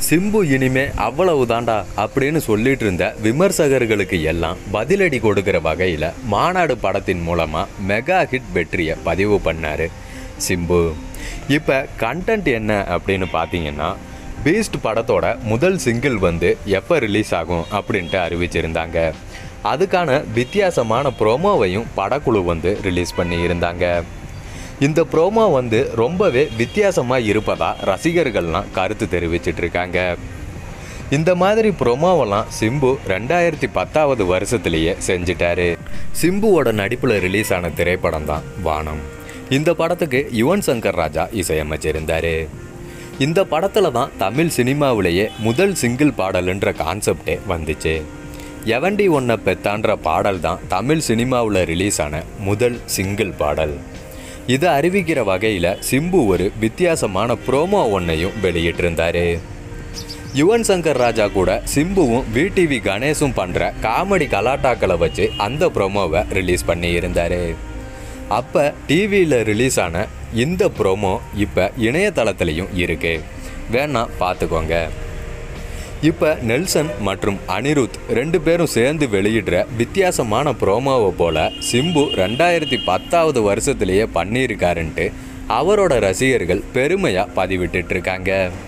சிம்பு இனிமே அவ்வளவு தாண்டா அப்படின்னு சொல்லிட்டு இருந்த விமர்சகர்களுக்கு எல்லாம் பதிலடி கொடுக்கிற வகையில் மாநாடு படத்தின் மூலமாக மெகா ஹிட் வெற்றியை பதிவு பண்ணார் சிம்பு இப்போ கண்டென்ட் என்ன அப்படின்னு பார்த்தீங்கன்னா பீஸ்ட் படத்தோட முதல் சிங்கிள் வந்து எப்போ ரிலீஸ் ஆகும் அப்படின்ட்டு அறிவிச்சிருந்தாங்க அதுக்கான வித்தியாசமான ப்ரோமோவையும் படக்குழு வந்து ரிலீஸ் பண்ணி இருந்தாங்க இந்த ப்ரோமோ வந்து ரொம்பவே வித்தியாசமாக இருப்பதா ரசிகர்கள்லாம் கருத்து தெரிவிச்சிட்டு இருக்காங்க இந்த மாதிரி ப்ரோமோவெல்லாம் சிம்பு ரெண்டாயிரத்தி பத்தாவது வருஷத்துலேயே செஞ்சிட்டாரு சிம்புவோட நடிப்பில் ரிலீஸ் ஆன திரைப்படம் தான் வானம் இந்த படத்துக்கு யுவன் சங்கர் ராஜா இசையமைச்சிருந்தாரு இந்த படத்தில் தான் தமிழ் சினிமாவிலேயே முதல் சிங்கிள் பாடலுன்ற கான்செப்டே வந்துச்சு எவண்டி ஒன்ன பெத்தான்ற பாடல் தான் தமிழ் சினிமாவில் ரிலீஸ் ஆன முதல் சிங்கிள் பாடல் இதை அறிவிக்கிற வகையில் சிம்பு ஒரு வித்தியாசமான ப்ரோமோ ஒன்றையும் வெளியிட்டிருந்தாரு யுவன் சங்கர் ராஜா கூட சிம்புவும் விடிவி கணேஷும் பண்ணுற காமெடி கலாட்டாக்களை வச்சு அந்த ப்ரோமோவை ரிலீஸ் பண்ணி இருந்தாரு அப்போ டிவியில் ரிலீஸ் ஆன இந்த ப்ரோமோ இப்போ இணையதளத்துலேயும் இருக்கு வேணா பார்த்துக்கோங்க இப்போ நெல்சன் மற்றும் அனிருத் ரெண்டு பேரும் சேர்ந்து வெளியிடுற வித்தியாசமான ப்ரோமோவை போல சிம்பு ரெண்டாயிரத்தி பத்தாவது வருஷத்துலேயே பண்ணியிருக்காருன்ட்டு அவரோட ரசிகர்கள் பெருமையாக பதிவிட்டுட்டு இருக்காங்க